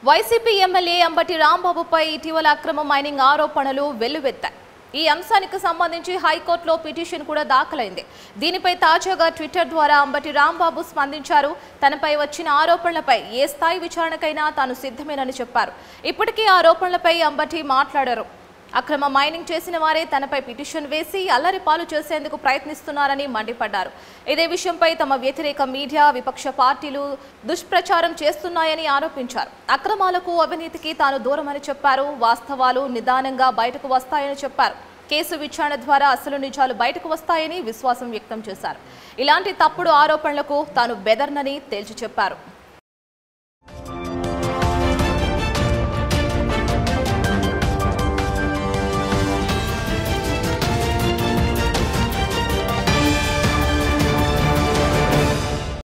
YCP MLA Ambati రాంబాబుపై ఇటీవల అక్రమ mining ఆరోపణలు వెల్లువెత్తాయి ఈ అంశానికి సంబంధించి హైకోర్టులో పిటిషన్ కూడా దాఖలైంది దీనిపై తాజాగా ట్విట్టర్ ద్వారా అంబటి రాంబాబు స్పందించారు తనపై వచ్చిన ఆరోపణలపై ఏ స్థాయి విచారణకైనా తాను సిద్ధమేనని చెప్పారు ఇప్పటికీ ఆరోపణలపై అంబటి మాట్లాడారు అక్రమ మైనింగ్ చేసిన వారే తనపై పిటిషన్ వేసి అల్లరి పాలు చేసేందుకు ప్రయత్నిస్తున్నారని మండిపడ్డారు ఇదే విషయంపై తమ వ్యతిరేక మీడియా విపక్ష పార్టీలు దుష్ప్రచారం చేస్తున్నాయని ఆరోపించారు అక్రమాలకు అవినీతికి తాను దూరమని చెప్పారు వాస్తవాలు నిదానంగా బయటకు వస్తాయని చెప్పారు కేసు విచారణ ద్వారా అసలు నిజాలు బయటకు వస్తాయని విశ్వాసం వ్యక్తం చేశారు ఇలాంటి తప్పుడు ఆరోపణలకు తాను బెదర్నని తేల్చి చెప్పారు